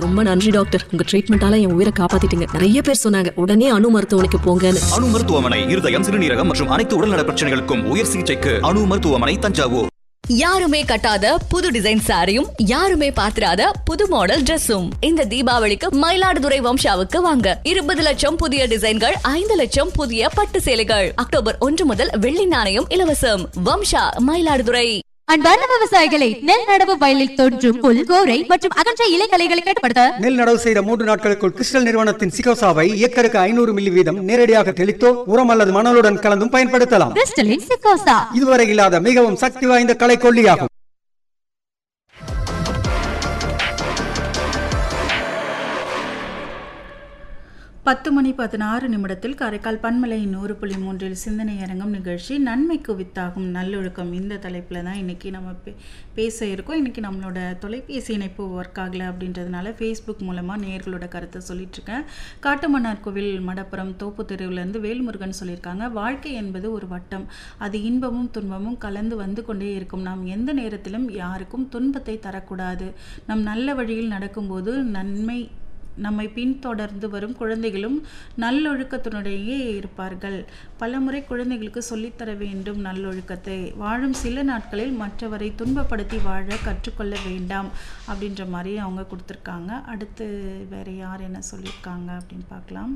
ரொம்ப நன்றி டாக்டர் உங்க ட்ரீட்மெண்டால என் உயிரை காப்பாத்திட்டீங்க நிறைய பேர் சொன்னாங்க உடனே அணு மருத்துவமனைக்கு போங்கன்னு அணு மருத்துவமனை இருதயம் சிறுநீரகம் மற்றும் அனைத்து உடல்நல பிரச்சனைகளுக்கும் உயர் சிகிச்சைக்கு அணு மருத்துவமனை தஞ்சாவூர் யாருமே கட்டாத புது டிசைன் சாரியும் யாருமே பார்த்திராத புது மாடல் Dress-உம் இந்த தீபாவளிக்கு மயிலாடுதுறை வம்சாவுக்கு வாங்க இருபது லட்சம் புதிய டிசைன்கள் ஐந்து லட்சம் புதிய பட்டு சேலைகள் அக்டோபர் ஒன்று முதல் வெள்ளி நாணயம் இலவசம் வம்சா மயிலாடுதுறை அன்பார்ந்த விவசாயிகளை நெல் நடவு வயலில் தோன்றும் புல் கோரை மற்றும் அகன்ற இலைகளைகளை கட்டுப்படுத்த நெல் நடவு செய்த மூன்று நாட்களுக்குள் கிறிஸ்டல் நிறுவனத்தின் சிகோசாவை ஏக்கருக்கு ஐநூறு மில்லி வீதம் நேரடியாக தெளித்தோ உரம் அல்லது மணலுடன் கலந்தும் பயன்படுத்தலாம் கிறிஸ்டலின் சிக்கோசா இதுவரை இல்லாத மிகவும் சக்தி வாய்ந்த கலை கொல்லியாகும் பத்து மணி பதினாறு நிமிடத்தில் காரைக்கால் பன்மலை நூறு புள்ளி மூன்றில் சிந்தனை அரங்கம் நிகழ்ச்சி நன்மைக்கு வித்தாகும் நல்லொழுக்கம் இந்த தலைப்பில் தான் இன்றைக்கி நம்ம பே பேச இருக்கோம் இன்றைக்கி நம்மளோட தொலைபேசி இணைப்பு ஒர்க் ஆகலை அப்படின்றதுனால ஃபேஸ்புக் மூலமாக நேர்களோட கருத்தை சொல்லிட்டுருக்கேன் காட்டுமன்னார் கோவில் மடப்புறம் தோப்பு தெருவிலேருந்து வேல்முருகன் சொல்லியிருக்காங்க வாழ்க்கை என்பது ஒரு வட்டம் அது இன்பமும் துன்பமும் கலந்து வந்து கொண்டே இருக்கும் நாம் எந்த நேரத்திலும் யாருக்கும் துன்பத்தை தரக்கூடாது நம் நல்ல வழியில் நடக்கும்போது நன்மை நம்மை பின்தொடர்ந்து வரும் குழந்தைகளும் நல்லொழுக்கத்தினுடையே இருப்பார்கள் பலமுறை குழந்தைகளுக்கு சொல்லித்தர வேண்டும் நல்லொழுக்கத்தை வாழும் சில நாட்களில் மற்றவரை துன்பப்படுத்தி வாழ கற்றுக்கொள்ள வேண்டாம் அப்படின்ற மாதிரி அவங்க கொடுத்துருக்காங்க அடுத்து வேற யார் என்ன சொல்லியிருக்காங்க அப்படின்னு பார்க்கலாம்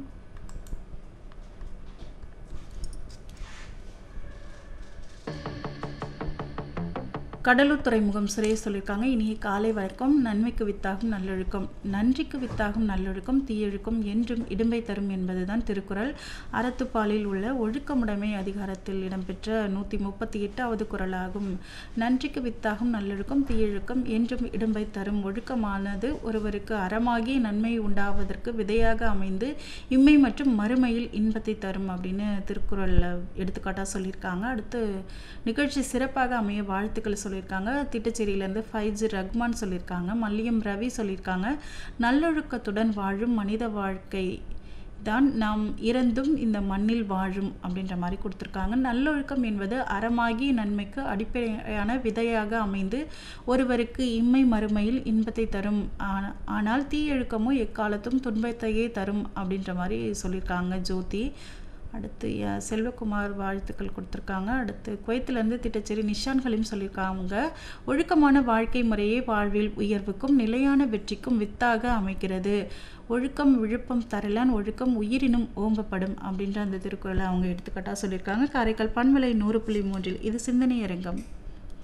கடலூர் துறைமுகம் சுரேஷ் சொல்லியிருக்காங்க இனிய காலை வழக்கம் நன்மைக்கு வித்தாகும் நல்லொழுக்கம் நன்றிக்கு வித்தாகும் நல்லொழுக்கம் தீயொழுக்கம் என்றும் இடும்பை தரும் என்பதுதான் திருக்குறள் அறத்துப்பாலில் உள்ள ஒழுக்கமுடைமை அதிகாரத்தில் இடம்பெற்ற நூற்றி முப்பத்தி எட்டாவது குறளாகும் நன்றிக்கு வித்தாகும் நல்லொழுக்கம் தீயொழுக்கம் என்றும் இடும்பை தரும் ஒழுக்கமானது ஒருவருக்கு அறமாகி நன்மை உண்டாவதற்கு விதையாக அமைந்து இம்மை மற்றும் மறுமையில் இன்பத்தை தரும் அப்படின்னு திருக்குறளில் எடுத்துக்காட்டாக சொல்லியிருக்காங்க அடுத்து நிகழ்ச்சி சிறப்பாக அமைய வாழ்த்துக்கள் சொல்லியிருக்காங்க திட்டச்சேரியிலேருந்து ஃபைவ் ஜி ரஹ்மான் சொல்லியிருக்காங்க மல்லியம் ரவி சொல்லியிருக்காங்க நல்லொழுக்கத்துடன் வாழும் மனித வாழ்க்கை தான் நாம் இறந்தும் இந்த மண்ணில் வாழும் அப்படின்ற மாதிரி கொடுத்துருக்காங்க நல்லொழுக்கம் என்பது அறமாகி நன்மைக்கு அடிப்படையான விதையாக அமைந்து ஒருவருக்கு இம்மை மறுமையில் இன்பத்தை தரும் ஆன- ஆனால் தீயொழுக்கமோ எக்காலத்தும் துன்பத்தையே தரும் அப்படின்ற மாதிரி சொல்லியிருக்காங்க ஜோதி அடுத்து ய- செல்வகுமார் வாழ்த்துக்கள் கொடுத்துருக்காங்க அடுத்து குவைத்திலேருந்து திட்டச்சேரி நிஷான் ஹலீம் சொல்லியிருக்காங்க ஒழுக்கமான வாழ்க்கை முறையே வாழ்வில் உயர்வுக்கும் நிலையான வெற்றிக்கும் வித்தாக அமைகிறது ஒழுக்கம் விழுப்பம் தரலான் ஒழுக்கம் உயிரினும் ஓம்பப்படும் அப்படின்ற அந்த திருக்குறளை அவங்க எடுத்துக்காட்டாக சொல்லியிருக்காங்க காரைக்கால் பண்பலை நூறு புள்ளி மூன்றில் இது சிந்தனை அரங்கம்